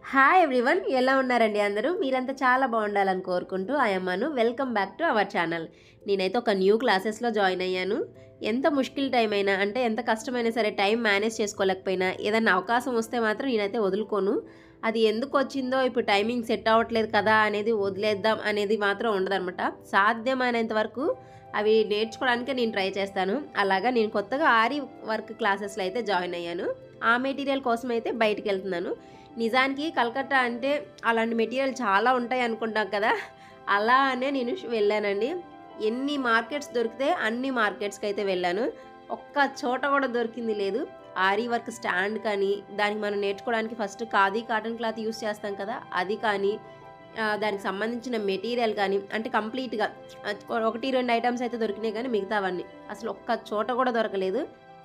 hi everyone ఎలా ఉన్నారండి అందరూ మీరంతా చాలా బాగుండాలని కోరుకుంటూ ఆయమ్మను welcome back to our channel నేనైతే ఒక న్యూ క్లాసెస్లో జాయిన్ అయ్యాను ఎంత ముష్కిల్ టైం అయినా అంటే ఎంత కష్టమైనా సరే టైం మేనేజ్ చేసుకోలేకపోయినా ఏదైనా అవకాశం వస్తే మాత్రం నేనైతే వదులుకోను అది ఎందుకు వచ్చిందో ఇప్పుడు టైమింగ్ సెట్ అవ్వట్లేదు కదా అనేది వదిలేద్దాం అనేది మాత్రం ఉండదన్నమాట సాధ్యమైనంత వరకు అవి నేర్చుకోవడానికే నేను ట్రై చేస్తాను అలాగా నేను కొత్తగా ఆరి వర్క్ క్లాసెస్లో అయితే జాయిన్ అయ్యాను ఆ మెటీరియల్ కోసం అయితే బయటికి వెళ్తున్నాను నిజానికి కలకత్తా అంటే అలాంటి మెటీరియల్ చాలా ఉంటాయి అనుకుంటాం కదా అలా అనే నేను వెళ్ళానండి ఎన్ని మార్కెట్స్ దొరికితే అన్ని మార్కెట్స్కి అయితే వెళ్ళాను ఒక్క చోట కూడా దొరికింది లేదు ఆరీ వర్క్ స్టాండ్ కానీ దానికి మనం నేర్చుకోవడానికి first khadi cotton cloth use చేస్తాం కదా అది కానీ ఆ, దానికి సంబంధించిన మెటీరియల్ కానీ అంటే కంప్లీట్గా ఒకటి రెండు ఐటమ్స్ అయితే దొరికినాయి కానీ మిగతావన్నీ అసలు ఒక్క చోట కూడా దొరకలేదు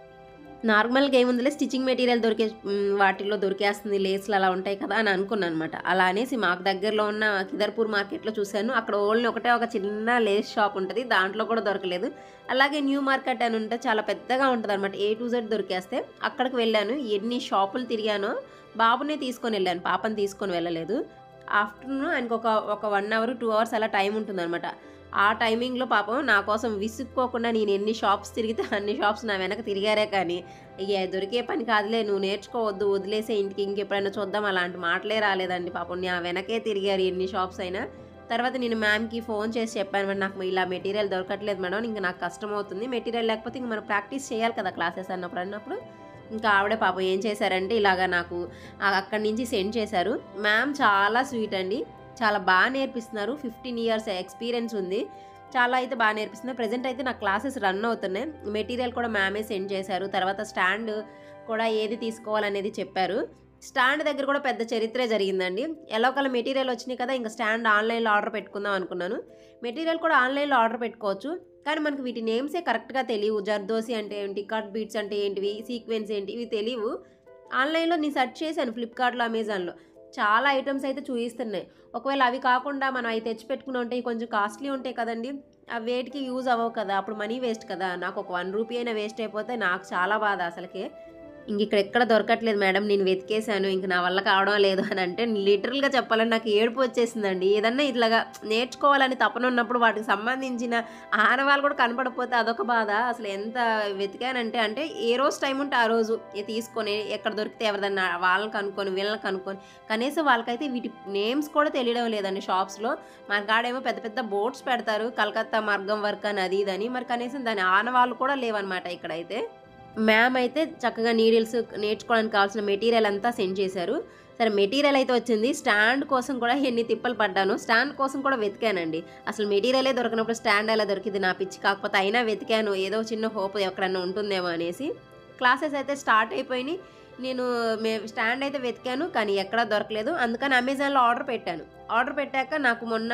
నార్మల్గా ఏముందిలే స్టిచ్చింగ్ మెటీరియల్ దొరికే మ్, వాటిల్లో దొరికేస్తుంది లేస్లు అలా ఉంటాయి కదా అని అనుకున్నాను అనమాట అలా అనేసి మాకు దగ్గరలో ఉన్న కిదర్పూర్ మార్కెట్లో చూశాను అక్కడ ఓన్లీ ఒకటే ఒక చిన్న లేస్ షాప్ ఉంటుంది దాంట్లో కూడా దొరకలేదు అలాగే న్యూ మార్కెట్ అని ఉంటే చాలా పెద్దగా ఉంటుంది అనమాట ఏ టు జెడ్ దొరికేస్తే అక్కడికి వెళ్ళాను ఎన్ని షాపులు తిరిగానో బాబునే తీసుకొని వెళ్ళాను పాపని తీసుకొని వెళ్ళలేదు ఆఫ్టర్నూన్ ఆయనకు ఒక ఒక వన్ అవర్ టూ అవర్స్ అలా టైం ఉంటుందన్నమాట ఆ టైమింగ్లో పాపం నా కోసం విసుక్కోకుండా నేను ఎన్ని షాప్స్ తిరిగితే అన్ని షాప్స్ నా వెనక తిరిగారే కానీ ఇక దొరికే పని కాదులే నువ్వు నేర్చుకోవద్దు వదిలేసే ఇంటికి ఇంకెప్పుడైనా చూద్దాం అలాంటి మాటలే రాలేదండి పాపం నా వెనకే తిరిగారు ఎన్ని షాప్స్ అయినా తర్వాత నేను మ్యామ్కి ఫోన్ చేసి చెప్పాను మేడం నాకు ఇలా మెటీరియల్ దొరకట్లేదు మేడం ఇంకా నాకు కష్టం అవుతుంది మెటీరియల్ లేకపోతే ఇంక మనం ప్రాక్టీస్ చేయాలి కదా క్లాసెస్ అన్నప్పుడు అన్నప్పుడు ఇంకా ఆవిడ పాపం ఏం చేశారంటే ఇలాగా నాకు ఆ- అక్కడి నుంచి సెండ్ చేశారు మ్యామ్ చాలా స్వీట్ అండి చాలా బాగా నేర్పిస్తున్నారు ఫిఫ్టీన్ ఇయర్స్ ఎక్స్పీరియన్స్ ఉంది చాలా అయితే బాగా నేర్పిస్తున్నారు ప్రజెంట్ అయితే నా క్లాసెస్ రన్ అవుతున్నాయి మెటీరియల్ కూడా మ్యామే సెండ్ చేశారు తర్వాత స్టాండ్ కూడా ఏది తీసుకోవాలనేది చెప్పారు స్టాండ్ దగ్గర కూడా పెద్ద చరిత్రే జరిగిందండి ఎలా ఒకళ్ళ మెటీరియల్ వచ్చినాయి కదా ఇంకా స్టాండ్ ఆన్లైన్లో ఆర్డర్ పెట్టుకుందాం అనుకున్నాను మెటీరియల్ కూడా ఆన్లైన్లో ఆర్డర్ పెట్టుకోవచ్చు కానీ మనకి వీటి నేమ్సే కరెక్ట్గా తెలియవు జర్దోసి అంటే ఏంటి కట్ బీట్స్ అంటే ఏంటివి సీక్వెన్స్ ఏంటి ఇవి తెలియవు ఆన్లైన్లో నేను సెర్చ్ చేశాను ఫ్లిప్కార్ట్లో అమెజాన్లో చాలా ఐటమ్స్ అయితే చూపిస్తున్నాయి ఒకవేళ అవి కాకుండా మనం అవి తెచ్చి పెట్టుకుని ఉంటాయి కొంచెం కాస్ట్లీ ఉంటాయి కదండి అవి వేటికి యూజ్ అవ్వవు కదా అప్పుడు మనీ వేస్ట్ కదా నాకు ఒక వన్ రూపీ అయినా వేస్ట్ అయిపోతే నాకు చాలా బాధ అసలుకే ఇంక ఇక్కడ ఎక్కడ దొరకట్లేదు మేడం నేను వెతికేశాను ఇంక నా వల్ల కావడం లేదు అని అంటే లిటరల్గా చెప్పాలని నాకు ఏడుపు వచ్చేసిందండి ఏదన్నా ఇట్లాగా నేర్చుకోవాలని తపన ఉన్నప్పుడు వాటికి సంబంధించిన ఆనవాళ్ళు కూడా కనపడకపోతే అదొక బాధ అసలు ఎంత వెతికానంటే అంటే ఏ రోజు టైం ఉంటే ఆ రోజు ఏ తీసుకొని ఎక్కడ దొరికితే ఎవరిదన్నా వాళ్ళని కనుక్కొని వీళ్ళని కనుక్కొని కనీసం వాళ్ళకైతే వీటి నేమ్స్ కూడా తెలియడం లేదండి షాప్స్లో మన కాడేమో పెద్ద పెద్ద బోర్డ్స్ పెడతారు కలకత్తా మార్గం వర్క్ అని అది ఇదని మరి కనీసం దాని ఆనవాళ్ళు కూడా లేవన్నమాట ఇక్కడైతే మ్యామ్ అయితే చక్కగా నీడిల్స్ నేర్చుకోవడానికి కావాల్సిన మెటీరియల్ అంతా సెండ్ చేశారు సరే మెటీరియల్ అయితే వచ్చింది స్టాండ్ కోసం కూడా ఎన్ని తిప్పలు పడ్డాను స్టాండ్ కోసం కూడా వెతికానండి అసలు మెటీరియలే దొరికినప్పుడు స్టాండ్ ఎలా దొరికింది నా పిచ్చి కాకపోతే అయినా వెతికాను ఏదో చిన్న హోప్ ఎక్కడన్నా ఉంటుందేమో అనేసి క్లాసెస్ అయితే స్టార్ట్ అయిపోయినాయి నేను మే స్టాండ్ అయితే వెతికాను కానీ ఎక్కడా దొరకలేదు అందుకని అమెజాన్లో ఆర్డర్ పెట్టాను ఆర్డర్ పెట్టాక నాకు మొన్న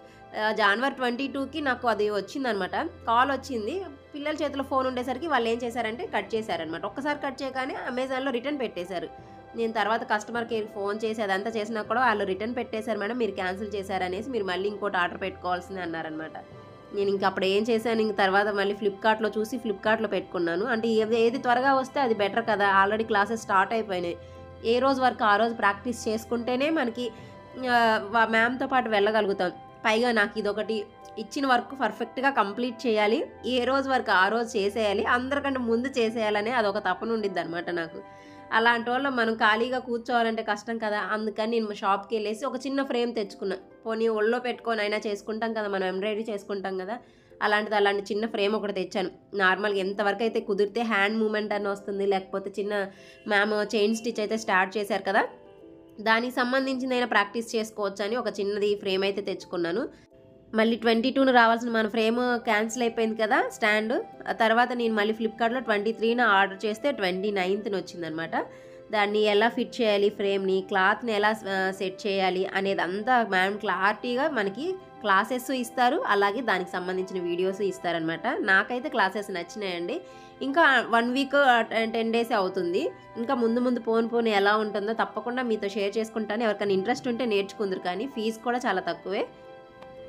ఆ, జనవరి ట్వంటీ టూకి నాకు అది వచ్చిందనమాట కాల్ వచ్చింది పిల్లల చేతిలో ఫోన్ ఉండేసరికి వాళ్ళు ఏం చేశారంటే కట్ చేశారనమాట ఒక్కసారి కట్ చేయగానే అమెజాన్లో రిటర్న్ పెట్టేశారు నేను తర్వాత కస్టమర్ కేర్కి ఫోన్ చేసి అదంతా చేసినా కూడా వాళ్ళు రిటర్న్ పెట్టేశారు మేడం మీరు క్యాన్సిల్ చేశారనేసి మీరు మళ్ళీ ఇంకోటి ఆర్డర్ పెట్టుకోవాల్సింది అన్నారనమాట నేను ఇంక అప్పుడు ఏం చేశాను ఇంక తర్వాత మళ్ళీ ఫ్లిప్కార్ట్లో చూసి ఫ్లిప్కార్ట్లో పెట్టుకున్నాను అంటే ఏది ఏది త్వరగా వస్తే అది బెటర్ కదా ఆల్రెడీ క్లాసెస్ స్టార్ట్ అయిపోయినాయి ఏ రోజు వరకు ఆ రోజు ప్రాక్టీస్ చేసుకుంటేనే మనకి మ్యామ్తో పాటు వెళ్ళగలుగుతాం పైగా నాకు ఇదొకటి ఇచ్చిన వర్క్ పర్ఫెక్ట్గా కంప్లీట్ చేయాలి ఏ రోజు వరకు ఆ రోజు చేసేయాలి అందరికంటే ముందు చేసేయాలని అదొక తపన ఉండిద్ది అనమాట నాకు అలాంటి వాళ్ళు మనం ఖాళీగా కూర్చోవాలంటే కష్టం కదా అందుకని నేను షాప్కి వెళ్ళేసి ఒక చిన్న ఫ్రేమ్ తెచ్చుకున్నా పోనీ ఒళ్ళో పెట్టుకొని అయినా చేసుకుంటాం కదా మనం ఎంబ్రాయిడరీ చేసుకుంటాం కదా అలాంటిది అలాంటి చిన్న ఫ్రేమ్ ఒకటి తెచ్చాను నార్మల్గా ఎంతవరకు అయితే కుదిరితే హ్యాండ్ మూమెంట్ అని వస్తుంది లేకపోతే చిన్న మ్యామ్ చైన్ స్టిచ్ అయితే స్టార్ట్ చేశారు కదా దానికి సంబంధించిందైనా ప్రాక్టీస్ చేసుకోవచ్చు అని ఒక చిన్నది ఫ్రేమ్ అయితే తెచ్చుకున్నాను మళ్ళీ ట్వంటీ టూను రావాల్సిన మన ఫ్రేమ్ క్యాన్సిల్ అయిపోయింది కదా స్టాండ్ ఆ తర్వాత నేను మళ్ళీ ఫ్లిప్కార్ట్లో ట్వంటీ త్రీన ఆర్డర్ చేస్తే ట్వంటీ నైన్త్ని వచ్చిందనమాట దాన్ని ఎలా ఫిట్ చేయాలి ఫ్రేమ్ని క్లాత్ని ఎలా సెట్ చేయాలి అనేది అంతా మ్యామ్ క్లారిటీగా మనకి క్లాసెస్ ఇస్తారు అలాగే దానికి సంబంధించిన వీడియోస్ ఇస్తారనమాట నాకైతే క్లాసెస్ నచ్చినాయండి ఇంకా వన్ వీక్ టెన్ డేస్ అవుతుంది ఇంకా ముందు ముందు పోను పోను ఎలా ఉంటుందో తప్పకుండా మీతో షేర్ చేసుకుంటాను ఎవరికైనా ఇంట్రెస్ట్ ఉంటే నేర్చుకుందరు కానీ ఫీజు కూడా చాలా తక్కువే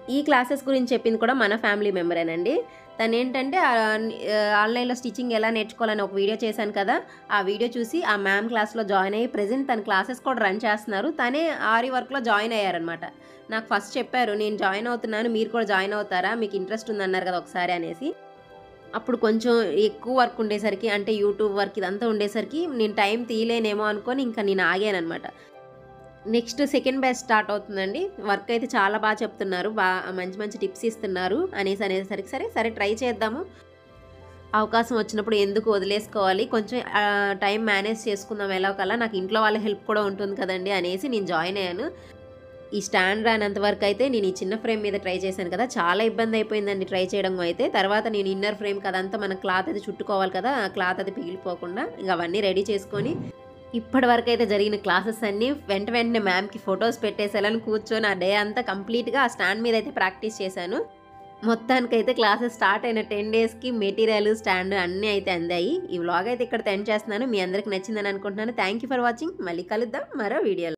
ఈ క్లాసెస్ గురించి చెప్పింది కూడా మన ఫ్యామిలీ మెంబరేనండి తను ఏంటంటే ఆ, ఆ, ఆన్లైన్లో స్టిచ్చింగ్ ఎలా నేర్చుకోవాలని ఒక వీడియో చేశాను కదా ఆ వీడియో చూసి ఆ మ్యామ్ క్లాస్లో జాయిన్ అయ్యి ప్రెజెంట్ తన క్లాసెస్ కూడా రన్ చేస్తున్నారు తనే ఆరి వర్క్లో జాయిన్ అయ్యారనమాట నాకు ఫస్ట్ చెప్పారు నేను జాయిన్ అవుతున్నాను మీరు కూడా జాయిన్ అవుతారా మీకు ఇంట్రెస్ట్ ఉందన్నారు కదా ఒకసారి అనేసి అప్పుడు కొంచెం ఎక్కువ వర్క్ ఉండేసరికి అంటే యూట్యూబ్ వర్క్ ఇదంతా ఉండేసరికి నేను టైం తీయలేనేమో అనుకొని ఇంకా నేను ఆగాను అనమాట నెక్స్ట్ సెకండ్ బ్యాచ్ స్టార్ట్ అవుతుందండి వర్క్ అయితే చాలా బాగా చెప్తున్నారు బాగా మంచి మంచి టిప్స్ ఇస్తున్నారు అనేసి అనేసరికి సరే సరే ట్రై చేద్దాము అవకాశం వచ్చినప్పుడు ఎందుకు వదిలేసుకోవాలి కొంచెం ఆ, టైం మేనేజ్ చేసుకుందాం ఎలా కల్లా నాకు ఇంట్లో వాళ్ళ హెల్ప్ కూడా ఉంటుంది కదండి అనేసి నేను జాయిన్ అయ్యాను ఈ స్టాండ్ రానంత వరకు అయితే నేను ఈ చిన్న ఫ్రేమ్ మీద ట్రై చేశాను కదా చాలా ఇబ్బంది అయిపోయిందండి ట్రై చేయడం అయితే తర్వాత నేను ఇన్నర్ ఫ్రేమ్ కదంతా మన క్లాత్ అది చుట్టుకోవాలి కదా ఆ క్లాత్ అది పిగిలిపోకుండా ఇంకా అవన్నీ రెడీ చేసుకొని ఇప్పటి వరకు అయితే జరిగిన క్లాసెస్ అన్నీ వెంట వెంటనే మ్యామ్కి ఫొటోస్ పెట్టేసేయాలని కూర్చొని ఆ డే అంతా కంప్లీట్గా ఆ స్టాండ్ మీద అయితే ప్రాక్టీస్ చేశాను మొత్తానికైతే క్లాసెస్ స్టార్ట్ అయిన టెన్ డేస్కి మెటీరియల్ స్టాండ్ అన్నీ అయితే అందాయి ఈ వ్లాగ్ అయితే ఇక్కడ తెండ్ చేస్తున్నాను మీ అందరికి నచ్చిందని అనుకుంటున్నాను థ్యాంక్ యూ ఫర్ వాచింగ్ మళ్ళీ కలుద్దాం మరో వీడియోలో